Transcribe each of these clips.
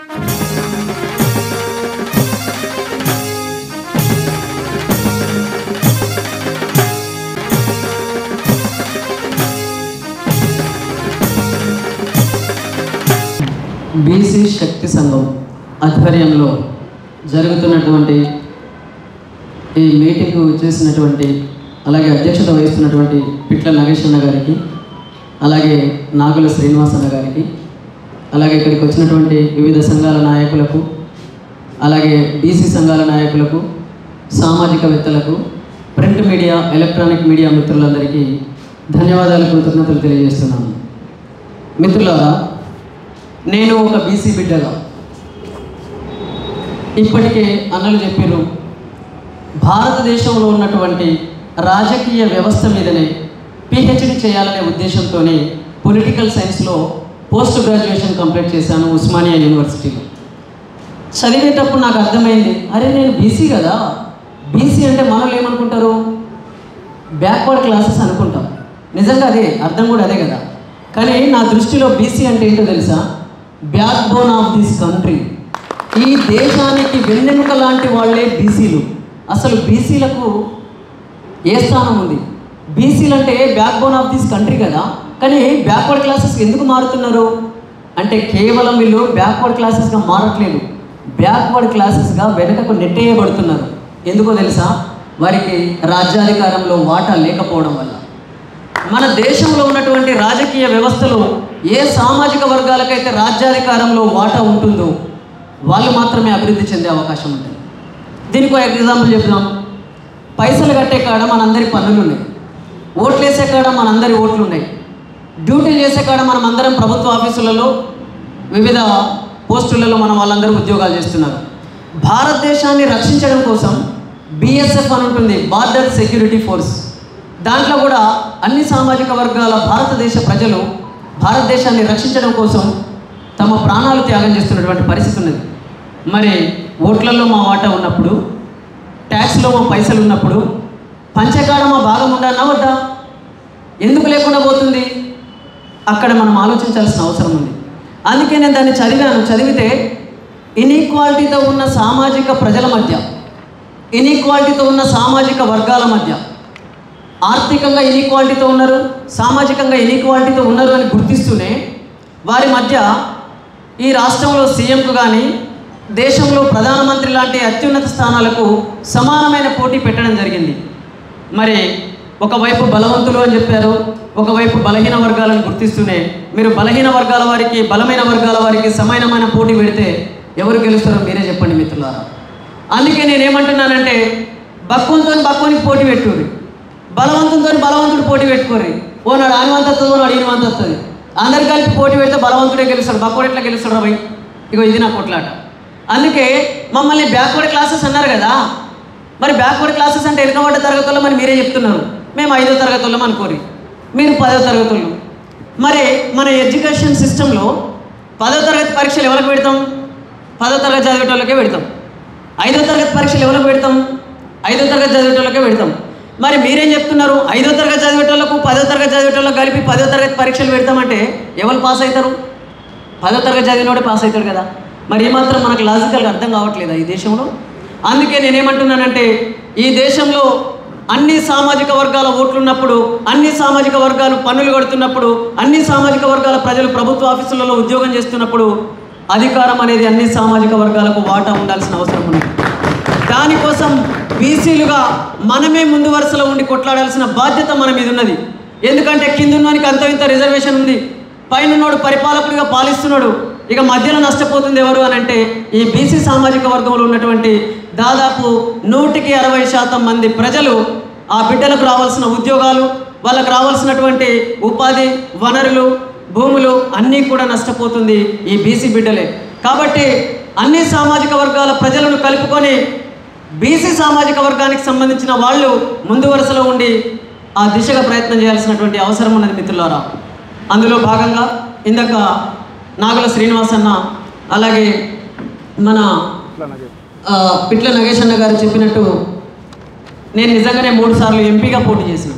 BC శక్తి సంఘం ఆధ్వర్యంలో జరుగుతున్నటువంటి ఈ మీటింగ్ చేసినటువంటి అలాగే అధ్యక్షత వహిస్తున్నటువంటి పిట్ల నాగేశ్వర గారికి అలాగే నాగుల శ్రీనివాసన్న గారికి అలాగే ఇక్కడికి వచ్చినటువంటి వివిధ సంఘాల నాయకులకు అలాగే బీసీ సంఘాల నాయకులకు సామాజికవేత్తలకు ప్రింట్ మీడియా ఎలక్ట్రానిక్ మీడియా మిత్రులందరికీ ధన్యవాదాలు కృతజ్ఞతలు తెలియజేస్తున్నాను మిత్రులారా నేను ఒక బీసీ బిడ్డగా ఇప్పటికే అన్నలు చెప్పారు భారతదేశంలో ఉన్నటువంటి రాజకీయ వ్యవస్థ మీదనే పిహెచ్డి చేయాలనే ఉద్దేశంతోనే పొలిటికల్ సైన్స్లో పోస్ట్ గ్రాడ్యుయేషన్ కంప్లీట్ చేశాను ఉస్మానియా యూనివర్సిటీలో చదివేటప్పుడు నాకు అర్థమైంది అరే నేను బీసీ కదా బీసీ అంటే మనలో ఏమనుకుంటారు బ్యాక్వర్డ్ క్లాసెస్ అనుకుంటాం నిజంగా అదే అర్థం కూడా అదే కదా కానీ నా దృష్టిలో బీసీ అంటే ఏంటో తెలుసా backbone of this country ఈ దేశానికి వెన్నెముక లాంటి వాళ్ళే బీసీలు అసలు బీసీలకు ఏ స్థానం ఉంది బీసీలు అంటే backbone of this country కదా కానీ బ్యాక్వర్డ్ క్లాసెస్ ఎందుకు మారుతున్నారు అంటే కేవలం వీళ్ళు బ్యాక్వర్డ్ క్లాసెస్గా మారట్లేదు బ్యాక్వర్డ్ క్లాసెస్గా వెనకకు నెట్టేయబడుతున్నారు ఎందుకో తెలుసా వారికి రాజ్యాధికారంలో వాటా లేకపోవడం వల్ల మన దేశంలో ఉన్నటువంటి రాజకీయ వ్యవస్థలో ఏ సామాజిక వర్గాలకైతే రాజ్యాధికారంలో వాటా ఉంటుందో వాళ్ళు మాత్రమే అభివృద్ధి చెందే అవకాశం ఉంటుంది దీనికి ఒక ఎగ్జాంపుల్ చెప్దాం పైసలు కట్టే కాడ మనందరి పన్నులు ఉన్నాయి ఓట్లు వేసే కాడ మనందరి ఓట్లు ఉన్నాయి డ్యూటీలు చేసే కాడ మనం అందరం ప్రభుత్వ ఆఫీసులలో వివిధ పోస్టులలో మన వాళ్ళందరూ ఉద్యోగాలు చేస్తున్నారు భారతదేశాన్ని రక్షించడం కోసం బిఎస్ఎఫ్ అని ఉంటుంది బార్డర్ సెక్యూరిటీ ఫోర్స్ దాంట్లో కూడా అన్ని సామాజిక వర్గాల భారతదేశ ప్రజలు భారతదేశాన్ని రక్షించడం కోసం తమ ప్రాణాలు త్యాగం చేస్తున్నటువంటి పరిస్థితి ఉన్నది మరి ఓట్లలో మా వాటా ఉన్నప్పుడు ట్యాక్స్లో మా పైసలు ఉన్నప్పుడు పంచకాడ మా భాగం ఉండన్నా వద్దా ఎందుకు లేకుండా పోతుంది అక్కడ మనం ఆలోచించాల్సిన అవసరం ఉంది అందుకే నేను దాన్ని చదివాను చదివితే ఇన్ఈక్వాలిటీతో ఉన్న సామాజిక ప్రజల మధ్య ఇన్ఈక్వాలిటీతో ఉన్న సామాజిక వర్గాల మధ్య ఆర్థికంగా ఇన్ఈక్వాలిటీతో ఉన్నారు సామాజికంగా ఇన్ఈక్వాలిటీతో ఉన్నారు అని గుర్తిస్తూనే వారి మధ్య ఈ రాష్ట్రంలో సీఎంకు కానీ దేశంలో ప్రధానమంత్రి లాంటి అత్యున్నత స్థానాలకు సమానమైన పోటీ పెట్టడం జరిగింది మరి ఒకవైపు బలవంతులు అని చెప్పారు ఒకవైపు బలహీన వర్గాలను గుర్తిస్తూనే మీరు బలహీన వర్గాల వారికి బలమైన వర్గాల వారికి సమానమైన పోటీ పెడితే ఎవరు గెలుస్తారో మీరే చెప్పండి మిత్రులారా అందుకే నేనేమంటున్నానంటే బక్కువతో బక్కువనికి పోటీ పెట్టుకోరు బలవంతంతో బలవంతుడు పోటీ పెట్టుకోరు ఓ నాడు ఆనివంత వస్తుంది ఓ నాడు ఈనివంత వస్తుంది అందరు కలిపి పోటీ పెడితే బలవంతుడే గెలుస్తాడు బక్కువడు ఎట్లా గెలుస్తాడు భయ్ ఇగో ఇది నా కొట్లాట అందుకే మమ్మల్ని బ్యాక్వర్డ్ క్లాసెస్ అన్నారు కదా మరి బ్యాక్వర్డ్ క్లాసెస్ అంటే వెనుకబడ్డ తరగతుల్లో మరి మీరే చెప్తున్నారు మేము ఐదో తరగతుల్లో అనుకోరి మీరు పదో తరగతులు మరి మన ఎడ్యుకేషన్ సిస్టంలో పదో తరగతి పరీక్షలు ఎవరికి పెడతాం పదో తరగతి చదివేటోళ్ళకే పెడతాం ఐదో తరగతి పరీక్షలు ఎవరికి పెడతాం ఐదో తరగతి చదివేటోళ్ళకే పెడతాం మరి మీరేం చెప్తున్నారు ఐదో తరగతి చదివేటోళ్ళకు పదో తరగతి చదివేటోళ్ళకి కలిపి పదో తరగతి పరీక్షలు పెడతామంటే ఎవరు పాస్ అవుతారు పదో తరగతి చదివినోడే పాస్ అవుతాడు కదా మరి ఏమాత్రం మనకు లాజికల్గా అర్థం కావట్లేదా ఈ దేశంలో అందుకే నేనేమంటున్నానంటే ఈ దేశంలో అన్ని సామాజిక వర్గాల ఓట్లు ఉన్నప్పుడు అన్ని సామాజిక వర్గాలు పన్నులు కడుతున్నప్పుడు అన్ని సామాజిక వర్గాల ప్రజలు ప్రభుత్వ ఆఫీసులలో ఉద్యోగం చేస్తున్నప్పుడు అధికారం అనేది అన్ని సామాజిక వర్గాలకు వాటా ఉండాల్సిన అవసరం ఉంది దానికోసం బీసీలుగా మనమే ముందు వరుసలో ఉండి కొట్లాడాల్సిన బాధ్యత మన మీద ఉన్నది ఎందుకంటే కిందున్నోనికి అంత ఇంత రిజర్వేషన్ ఉంది పైనున్నోడు పరిపాలకుడిగా పాలిస్తున్నాడు ఇక మధ్యలో నష్టపోతుంది ఎవరు అని అంటే ఈ బీసీ సామాజిక వర్గంలో ఉన్నటువంటి దాదాపు నూటికి అరవై శాతం మంది ప్రజలు ఆ బిడ్డలకు రావాల్సిన ఉద్యోగాలు వాళ్ళకు రావాల్సినటువంటి ఉపాధి వనరులు భూములు అన్నీ కూడా నష్టపోతుంది ఈ బీసీ బిడ్డలే కాబట్టి అన్ని సామాజిక వర్గాల ప్రజలను కలుపుకొని బీసీ సామాజిక వర్గానికి సంబంధించిన వాళ్ళు ముందు వరుసలో ఉండి ఆ దిశగా ప్రయత్నం చేయాల్సినటువంటి అవసరం ఉన్నది మిత్రులారా అందులో భాగంగా ఇందాక నాగుల శ్రీనివాస్ అన్న అలాగే మన ఆ, పిట్ల నగేష్ అన్న గారు చెప్పినట్టు నేను నిజంగానే మూడు సార్లు ఎంపీగా పోటీ చేసిన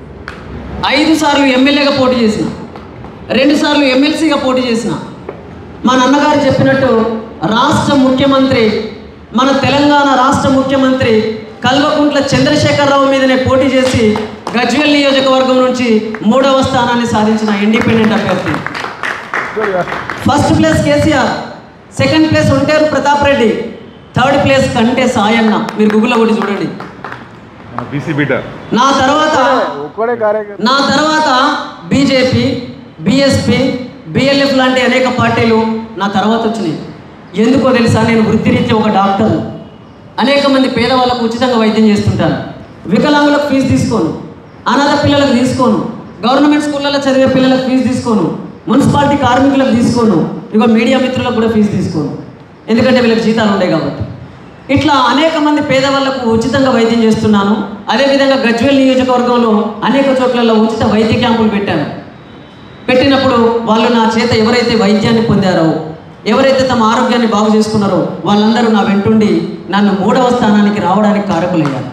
ఐదు సార్లు ఎమ్మెల్యేగా పోటీ చేసిన రెండు సార్లు ఎమ్మెల్సీగా పోటీ చేసిన మా నాన్నగారు చెప్పినట్టు రాష్ట్ర ముఖ్యమంత్రి మన తెలంగాణ రాష్ట్ర ముఖ్యమంత్రి కల్వకుంట్ల చంద్రశేఖరరావు మీదనే పోటీ చేసి గజ్వేల్ నియోజకవర్గం నుంచి మూడవ స్థానాన్ని సాధించిన ఇండిపెండెంట్ అభ్యర్థి first place KCR second place Onteru Pratap Reddy third place కంటే సాయన్న మీరు గూగుల్లో కొట్టి చూడండి బీసీ బిడ్డ నా తర్వాత ఒక్కడే కార్యకర్త నా తర్వాత బీజేపీ బీఎస్పీ బిఎల్ఎఫ్ లాంటి అనేక పార్టీలు నా తర్వాత వచ్చినాయి ఎందుకో తెలుసా నేను వృత్తిరీత్యా ఒక డాక్టర్ అనేక మంది పేదవాళ్ళకు ఉచితంగా వైద్యం చేస్తుంటాను వికలాంగులకు ఫీజు తీసుకోను అనాథ పిల్లలకు తీసుకోను గవర్నమెంట్ స్కూళ్ళలో చదివే పిల్లలకు ఫీజు తీసుకోను మున్సిపాలిటీ కార్మికులకు తీసుకోను ఇగో మీడియా మిత్రులకు కూడా ఫీజు తీసుకోను ఎందుకంటే వీళ్ళకి జీతాలు ఉంటాయి కాబట్టి ఇట్లా అనేక మంది పేదవాళ్లకు ఉచితంగా వైద్యం చేస్తున్నాను అదేవిధంగా గజ్వేల్ నియోజకవర్గంలో అనేక చోట్లలో ఉచిత వైద్య క్యాంపులు పెట్టాను పెట్టినప్పుడు వాళ్ళు నా చేత ఎవరైతే వైద్యాన్ని పొందారో ఎవరైతే తమ ఆరోగ్యాన్ని బాగు చేసుకున్నారో వాళ్ళందరూ నా వెంటుండి నన్ను మూడవ స్థానానికి రావడానికి కారకులయ్యారు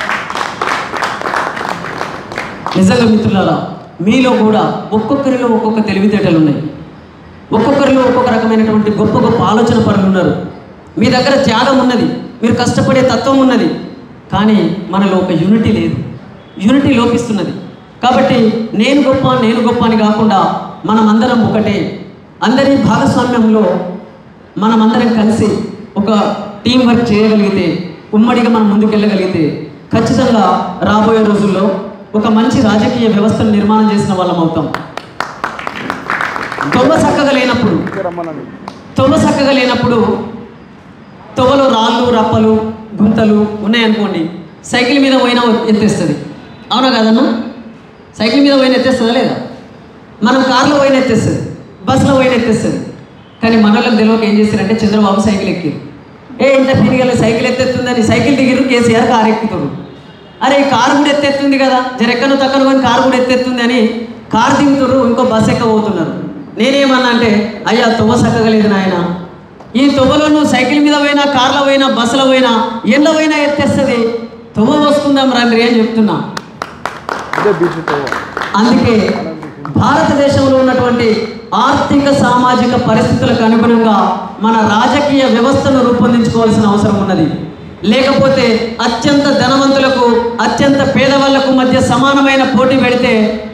నిజంగా మిత్రులారా మీలో కూడా ఒక్కొక్కరిలో ఒక్కొక్క తెలివితేటలు ఉన్నాయి ఒక్కొక్కరిలో ఒక్కొక్క రకమైనటువంటి గొప్ప గొప్ప ఆలోచన పరులు ఉన్నారు మీ దగ్గర త్యాగం ఉన్నది మీరు కష్టపడే తత్వం ఉన్నది కానీ మనలో ఒక యూనిటీ లేదు యూనిటీ లోపిస్తున్నది కాబట్టి నేను గొప్ప నేను గొప్ప అని కాకుండా మనం అందరం ఒకటే అందరి భాగస్వామ్యంలో మనమందరం కలిసి ఒక టీం వర్క్ చేయగలిగితే ఉమ్మడిగా మనం ముందుకెళ్ళగలిగితే ఖచ్చితంగా రాబోయే రోజుల్లో ఒక మంచి రాజకీయ వ్యవస్థను నిర్మాణం చేసిన వాళ్ళం అవుతాం తొవ్వ చక్కగా లేనప్పుడు రమ్మనండి తొవ్వ చక్కగా లేనప్పుడు తొవ్వలో రాళ్ళు రప్పలు గుంతలు ఉన్నాయనుకోండి సైకిల్ మీద పోయినా ఎత్తేస్తుంది అవునా కదన్నా సైకిల్ మీద పోయిన ఎత్తేస్తుందా లేదా మనం కార్లో పోయిన ఎత్తేస్తుంది బస్సులో పోయిన ఎత్తేస్తుంది కానీ మనోళ్ళకి తెలియక ఏం చేశారంటే చంద్రబాబు సైకిల్ ఎక్కి ఏ ఇంత పిరిగల సైకిల్ ఎత్తేస్తుందని సైకిల్ దిగిరు కేసీఆర్ కారు ఎక్కుతారు అరే ఈ కారు కూడా ఎత్తేస్తుంది కదా జరెక్కను తక్కను కానీ కారు కూడా ఎత్తేస్తుంది అని కారు దిగుతారు ఇంకో బస్ ఎక్కబోతున్నారు నేనేమన్నా అంటే అయ్యా తువ్వ సక్కగలేదు నాయన ఈ తువ్వలో నువ్వు సైకిల్ మీద పోయినా కార్లో పోయినా బస్సులో పోయినా ఎండ పోయినా ఎత్తేస్తుంది తువ్వ వస్తుందాం రండి అని చెప్తున్నా ఇదే బీచ్ అందుకే భారతదేశంలో ఉన్నటువంటి ఆర్థిక సామాజిక పరిస్థితులకు అనుగుణంగా మన రాజకీయ వ్యవస్థను రూపొందించుకోవాల్సిన అవసరం ఉన్నది లేకపోతే అత్యంత ధనవంతులకు అత్యంత పేదవాళ్లకు మధ్య సమానమైన పోటీ పెడితే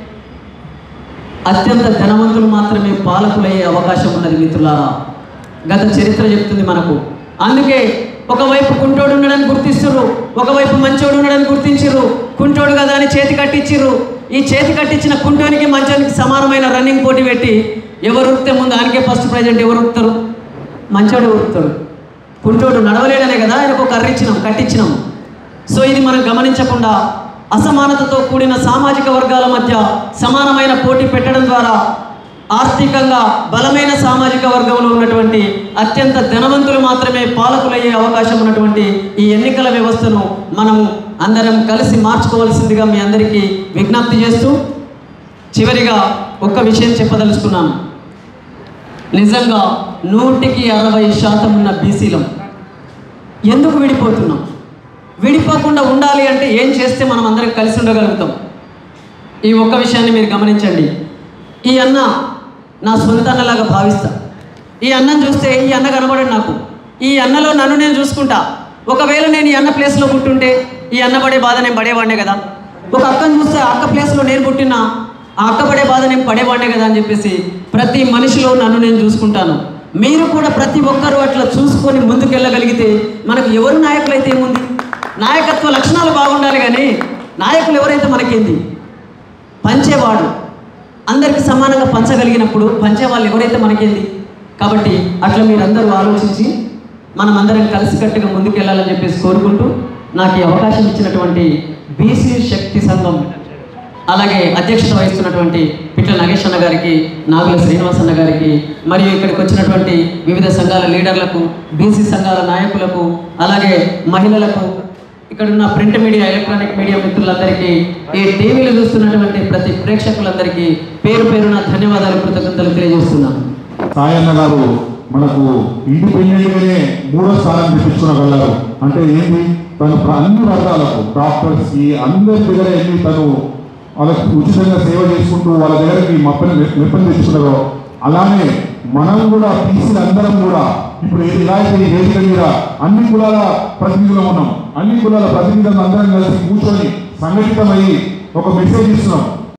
అత్యంత ధనవంతులు మాత్రమే పాలకులయ్యే అవకాశం ఉన్నది మిత్రులారా గత చరిత్ర చెప్తుంది మనకు అందుకే ఒకవైపు కుంటోడు ఉన్నాడని గుర్తిస్తుర్రు ఒకవైపు మంచోడు ఉన్నాడని గుర్తించిర్రు కుంటోడు కదా అని చేతి కట్టించిర్రు ఈ చేతి కట్టించిన కుంటోనికి మంచోనికి సమానమైన రన్నింగ్ పోటీ పెట్టి ఎవరు ఉరికితే ముందు ఆయనకే ఫస్ట్ ప్రైజెంట్ ఎవరు ఉరుకుతారు మంచోడు ఉరుకుతాడు కుంటోడు నడవలేడనే కదా ఆయనకు కర్ర ఇచ్చినాం కట్టించినాం సో ఇది మనం గమనించకుండా అసమానతతో కూడిన సామాజిక వర్గాల మధ్య సమానమైన పోటీ పెట్టడం ద్వారా ఆర్థికంగా బలమైన సామాజిక వర్గంలో ఉన్నటువంటి అత్యంత ధనవంతులు మాత్రమే పాలకులయ్యే అవకాశం ఉన్నటువంటి ఈ ఎన్నికల వ్యవస్థను మనము అందరం కలిసి మార్చుకోవాల్సిందిగా మీ అందరికీ విజ్ఞప్తి చేస్తూ చివరిగా ఒక్క విషయం చెప్పదలుచుకున్నాను నిజంగా నూటికి అరవై శాతం ఉన్న బీసీలం ఎందుకు విడిపోతున్నాం విడిపోకుండా ఉండాలి అంటే ఏం చేస్తే మనం అందరం కలిసి ఉండగలుగుతాం ఈ ఒక్క విషయాన్ని మీరు గమనించండి ఈ అన్న నా సొంత అన్నలాగా భావిస్తా ఈ అన్నం చూస్తే ఈ అన్న కనబడడు నాకు ఈ అన్నలో నన్ను నేను చూసుకుంటా ఒకవేళ నేను ఈ అన్న ప్లేస్లో పుట్టుంటే ఈ అన్న పడే బాధ నేను పడేవాడినే కదా ఒక అక్కను చూస్తే ఆ అక్క ప్లేస్లో నేను పుట్టినా ఆ అక్క పడే బాధ నేను పడేవాడినే కదా అని చెప్పేసి ప్రతి మనిషిలో నన్ను నేను చూసుకుంటాను మీరు కూడా ప్రతి ఒక్కరూ అట్లా చూసుకొని ముందుకెళ్ళగలిగితే మనకు ఎవరు నాయకులైతే ఏముంది నాయకత్వ లక్షణాలు బాగుండాలి కానీ నాయకులు ఎవరైతే మనకేంది పంచేవాడు అందరికి సమానంగా పంచగలిగినప్పుడు పంచే వాళ్ళు ఎవరైతే మనకేంది కాబట్టి అట్లా మీరందరూ ఆలోచించి మనం అందరం కలిసికట్టుగా ముందుకెళ్ళాలని చెప్పేసి కోరుకుంటూ నాకు ఈ అవకాశం ఇచ్చినటువంటి బీసీ శక్తి సంఘం అలాగే అధ్యక్షత వహిస్తున్నటువంటి పిట్ల నాగేష్ అన్న గారికి నాగుల శ్రీనివాస్ అన్న గారికి మరియు ఇక్కడికి వచ్చినటువంటి వివిధ సంఘాల లీడర్లకు బీసీ సంఘాల నాయకులకు అలాగే మహిళలకు ఇక్కడ ఉన్న ప్రింట్ మీడియా ఎలక్ట్రానిక్ మీడియా మిత్రులందరికీ ఈ టీవీలు చూస్తున్నటువంటి ప్రతి ప్రేక్షకులందరికీ పేరు పేరున ధన్యవాదాలు కృతజ్ఞతలు తెలియజేస్తున్నాను సాయన్న గారు మనకు ఇండిపెండెంట్గానే మూడో స్థానం తెప్పించుకోగలరు అంటే ఏంటి తను ప్ర- అన్ని వర్గాలకు డాక్టర్స్కి అందరి దగ్గర వెళ్ళి తను వాళ్ళకి ఉచితంగా సేవ చేసుకుంటూ వాళ్ళ దగ్గరకి మప్పని మెప్పని తెచ్చుకున్నారో అలానే మనం కూడా బీసీలు అందరం కూడా ఇప్పుడు ఏది ఇలా అయితే ఈ వేదిక మీద అన్ని కులాల ప్రతినిధులు ఉన్నాం అన్ని కులాల ప్రతినిధులను అందరం కలిసి కూర్చొని సంఘటితమయ్యి ఒక మెసేజ్ ఇస్తున్నాం